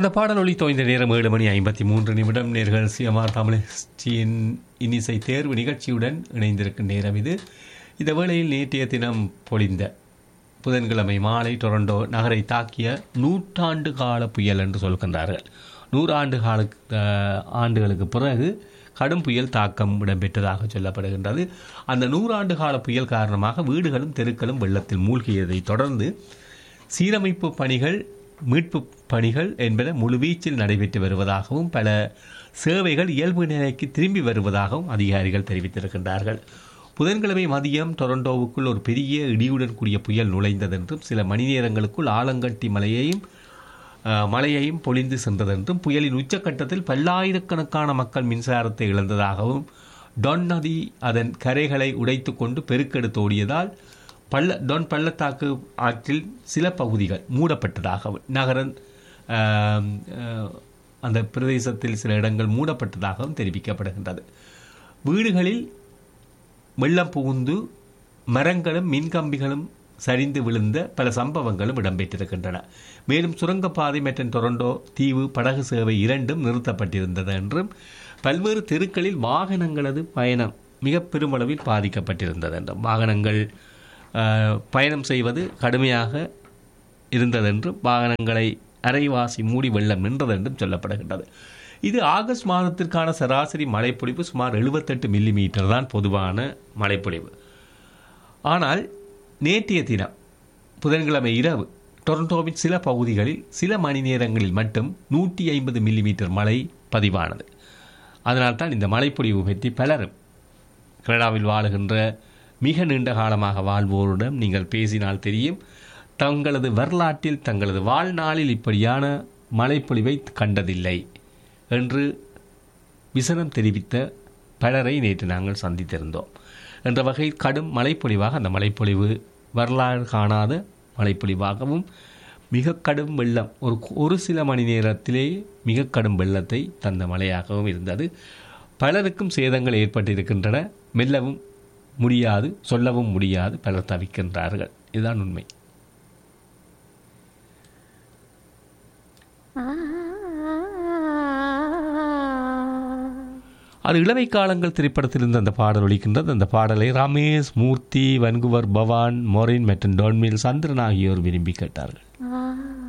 அந்த பாடல் ஒளி தோய்ந்த நேரம் ஏழு மணி ஐம்பத்தி மூன்று நிமிடம் நேர்கள் சிஎம்ஆர் தமிழ்ச்சியின் இன்னிசை தேர்வு நிகழ்ச்சியுடன் இணைந்திருக்கும் நேரம் இது இந்த வேளையில் நேற்றைய தினம் பொழிந்த புதன்கிழமை மாலை டொரண்டோ நகரை தாக்கிய நூற்றாண்டு கால புயல் என்று சொல்கின்றார்கள் நூறாண்டு கால அஹ், ஆண்டுகளுக்கு பிறகு கடும் புயல் தாக்கம் இடம்பெற்றதாக சொல்லப்படுகின்றது அந்த நூறாண்டு கால புயல் காரணமாக வீடுகளும் தெருக்களும் வெள்ளத்தில் மூழ்கியதை தொடர்ந்து சீரமைப்பு பணிகள் மீட்பு பணிகள் என்பன முழுவீச்சில் நடைபெற்று வருவதாகவும் பல சேவைகள் இயல்பு நிலைக்கு திரும்பி வருவதாகவும் அதிகாரிகள் தெரிவித்திருக்கின்றார்கள் புதன்கிழமை மதியம் டொரண்டோவுக்குள் ஒரு பெரிய இடியுடன் கூடிய புயல் நுழைந்ததென்றும் சில மணி நேரங்களுக்குள் ஆலங்கட்டி மலையையும் அஹ், மழையையும் பொழிந்து சென்றதென்றும் புயலின் உச்சக்கட்டத்தில் பல்லாயிரக்கணக்கான மக்கள் மின்சாரத்தை இழந்ததாகவும் டொன் நதி அதன் கரைகளை உடைத்து கொண்டு பெருக்கெடுத்து ஓடியதால் பள்ள டொன் பள்ளத்தாக்கு ஆற்றில் சில பகுதிகள் மூடப்பட்டதாகவும் நகரன் ஆம், அஹ், அந்த பிரதேசத்தில் சில இடங்கள் மூடப்பட்டதாகவும் தெரிவிக்கப்படுகின்றது வீடுகளில் வெள்ளம் புகுந்து மரங்களும் மின்கம்பிகளும் சரிந்து விழுந்த பல சம்பவங்களும் இடம்பெற்றிருக்கின்றன மேலும் சுரங்கப்பாதை மற்றும் டொரண்டோ தீவு படகு சேவை இரண்டும் நிறுத்தப்பட்டிருந்தது என்றும் பல்வேறு தெருக்களில் வாகனங்களது பயணம் மிக பெருமளவில் பாதிக்கப்பட்டிருந்தது என்றும் வாகனங்கள் அஹ், பயணம் செய்வது கடுமையாக இருந்ததென்றும் வாகனங்களை அரைவாசி மூடி வெள்ளம் நின்றதென்றும் சொல்லப்படுகின்றது இது ஆகஸ்ட் மாதத்திற்கான சராசரி மழைப்பொழிவு சுமார் 78 மில்லி மீட்டர் தான் பொதுவான மழைப்பொழிவு ஆனால் நேற்றைய தினம் புதன்கிழமை இரவு டொரண்டோவின் சில பகுதிகளில் சில மணி நேரங்களில் மட்டும் நூற்றி ஐம்பது மில்லிமீட்டர் மழை பதிவானது அதனால்தான் இந்த மழைப்பொழிவு பற்றி பலரும் கனடாவில் வாழுகின்ற மிக நீண்ட காலமாக வாழ்வோரிடம் நீங்கள் பேசினால் தெரியும் தங்களது வரலாற்றில் தங்களது வாழ்நாளில் இப்படியான மழைப்பொழிவை கண்டதில்லை என்று விசனம் தெரிவித்த பலரை நேற்று நாங்கள் சந்தித்திருந்தோம் என்ற வகையில் கடும் மழைப்பொழிவாக அந்த மழைப்பொழிவு வரலாறு காணாத மழைப்பொழிவாகவும் மிக கடும் வெள்ளம் ஒரு ஒரு சில மணி நேரத்திலே மிக கடும் வெள்ளத்தை தந்த மழையாகவும் இருந்தது பலருக்கும் சேதங்கள் ஏற்பட்டிருக்கின்றன மெல்லவும் முடியாது சொல்லவும் முடியாது பலர் தவிக்கின்றார்கள் இதுதான் உண்மை அது இளவை காலங்கள் திரைப்படத்திலிருந்து அந்த பாடல் ஒலிக்கின்றது அந்த பாடலை ரமேஷ் மூர்த்தி வன்குவர் பவான் மொரின் மற்றும் டோன்மில் சந்திரன் ஆகியோர் விரும்பி கேட்டார்கள்